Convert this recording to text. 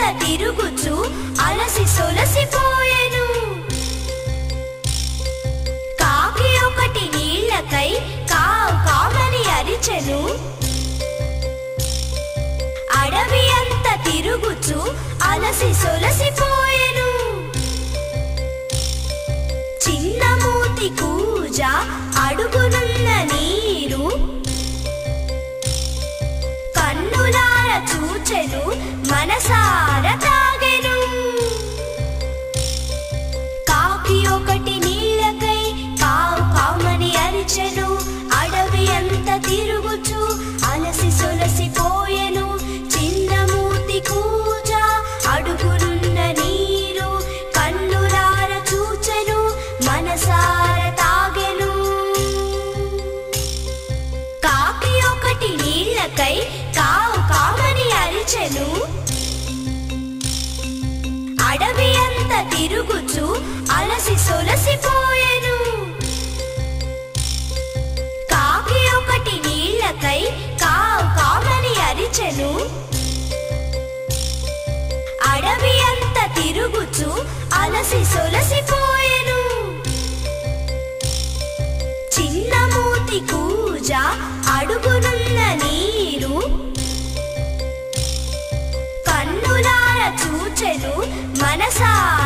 తిరుగుచు అలసి సొలసిపోయెను కాకి ఒకటి నీళ్ళకై కావు కామని అరిచెను అడవి అంత తిరుగుచు అలసి సొలసిపోయెను చిన్న మూతి కూజ అడుగునున్న నీరు కన్నులార చూచెను మనసార తాగెను కాకి ఒకటి నీళ్ళకై కావు కామని అరిచెను అడవి అంత తిరుగుచు అలసి సొలసిపోయెను చిన్న మూతి కూజ అడుగునున్న నీరు కన్నులార చూచెను మనసార తాగెను కాకి ఒకటి నీళ్ళకై కావు కామని అరిచెను అడవి అంత తిరుగుచు అలసి సొలసిపోయెను కాకి ఒకటి నీళ్ళకై కావు కామని అరిచెను అడవి అంత తిరుగుచు అలసి సొలసిపోయెను చిన్న మూతి కూజ అడుగునున్న నీరు కన్నులార చూచెను మనసా